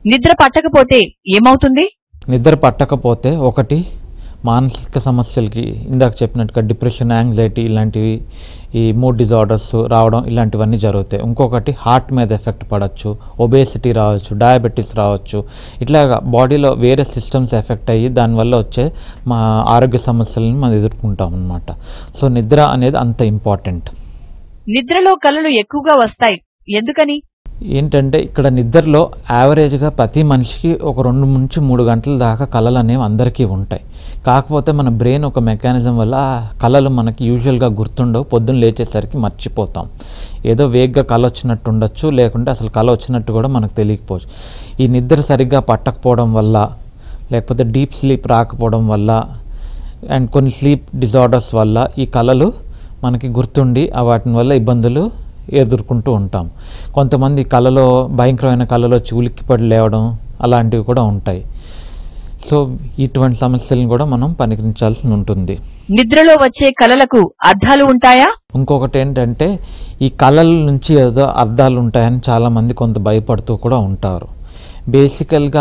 నిద్ర పట్టకపోతే ఏమవుతుంది నిద్ర పట్టకపోతే ఒకటి మానసిక సమస్యలకి ఇందాక చెప్పినట్టుగా డిప్రెషన్ యాంగ్జైటీ ఇలాంటివి ఈ మూడ్ డిజార్డర్స్ రావడం ఇలాంటివన్నీ జరుగుతాయి ఇంకొకటి హార్ట్ మీద ఎఫెక్ట్ పడవచ్చు ఒబేసిటీ రావచ్చు డయాబెటీస్ రావచ్చు ఇట్లాగా బాడీలో వేరే సిస్టమ్స్ ఎఫెక్ట్ అయ్యి దానివల్ల వచ్చే మా ఆరోగ్య సమస్యలను మనం ఎదుర్కొంటాం అనమాట సో నిద్ర అనేది అంత ఇంపార్టెంట్ నిద్రలో కలలు ఎక్కువగా వస్తాయి ఎందుకని ఏంటంటే ఇక్కడ నిద్రలో యావరేజ్గా ప్రతి మనిషికి ఒక రెండు నుంచి మూడు గంటల దాకా కళలు అనేవి అందరికీ ఉంటాయి కాకపోతే మన బ్రెయిన్ ఒక మెకానిజం వల్ల ఆ కళలు మనకి యూజువల్గా గుర్తుండవు పొద్దున్న లేచేసరికి మర్చిపోతాం ఏదో వేగ్గా కళ వచ్చినట్టు ఉండొచ్చు లేకుంటే అసలు కళ వచ్చినట్టు కూడా మనకు తెలియకపోవచ్చు ఈ నిద్ర సరిగ్గా పట్టకపోవడం వల్ల లేకపోతే డీప్ స్లీప్ రాకపోవడం వల్ల అండ్ కొన్ని స్లీప్ డిజార్డర్స్ వల్ల ఈ కళలు మనకి గుర్తుండి ఆ వాటి వల్ల ఇబ్బందులు ఎదుర్కొంటూ ఉంటాం కొంతమంది కళలో భయంకరమైన కళలో వచ్చి ఉలిక్కిపడి లేవడం అలాంటివి కూడా ఉంటాయి సో ఇటువంటి సమస్యలను కూడా మనం పరిగణించాల్సి ఉంటుంది నిద్రలో వచ్చే కలలకు అర్థాలు ఉంటాయా ఇంకొకటి ఏంటంటే ఈ కళల నుంచి ఏదో అర్థాలు ఉంటాయని చాలామంది కొంత భయపడుతూ కూడా ఉంటారు బేసికల్గా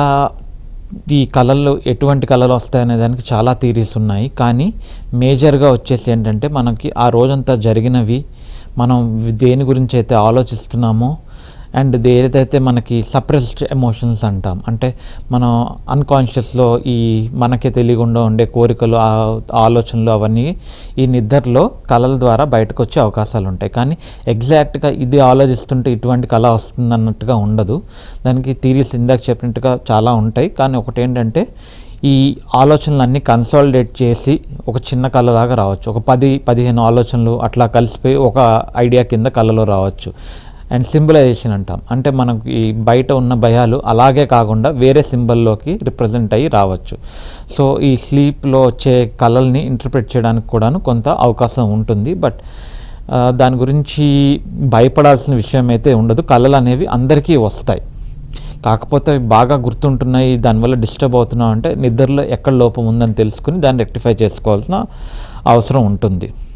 ఈ కళలు ఎటువంటి కళలు వస్తాయనే దానికి చాలా థీరీస్ ఉన్నాయి కానీ మేజర్గా వచ్చేసి ఏంటంటే మనకి ఆ రోజంతా జరిగినవి మనం దేని గురించి అయితే ఆలోచిస్తున్నామో అండ్ ఏదైతే మనకి సప్రెస్డ్ ఎమోషన్స్ అంటాం అంటే మనం అన్కాన్షియస్లో ఈ మనకే తెలియకుండా ఉండే కోరికలు ఆ ఆలోచనలు అవన్నీ ఈ నిద్రలో కళల ద్వారా బయటకు వచ్చే అవకాశాలు ఉంటాయి కానీ ఎగ్జాక్ట్గా ఇది ఆలోచిస్తుంటే ఇటువంటి కళ వస్తుంది అన్నట్టుగా ఉండదు దానికి థీరీస్ ఇందాక చెప్పినట్టుగా చాలా ఉంటాయి కానీ ఒకటి ఏంటంటే ఈ ఆలోచనలన్నీ కన్సాలిడేట్ చేసి ఒక చిన్న కళలాగా రావచ్చు ఒక పది పదిహేను ఆలోచనలు అట్లా కలిసిపోయి ఒక ఐడియా కింద కళలో రావచ్చు అండ్ సింబలైజేషన్ అంటాం అంటే మనకి ఈ బయట ఉన్న భయాలు అలాగే కాకుండా వేరే సింబల్లోకి రిప్రజెంట్ అయ్యి రావచ్చు సో ఈ స్లీప్లో వచ్చే కళల్ని ఇంటర్ప్రిట్ చేయడానికి కూడాను కొంత అవకాశం ఉంటుంది బట్ ఆ, దాని గురించి భయపడాల్సిన విషయం అయితే ఉండదు కళలు అనేవి అందరికీ వస్తాయి కాకపోతే బాగా గుర్తుంటున్నాయి దానివల్ల డిస్టర్బ్ అవుతున్నాం అంటే నిద్రలో ఎక్కడ లోపం ఉందని తెలుసుకుని దాన్ని రెక్టిఫై చేసుకోవాల్సిన అవసరం ఉంటుంది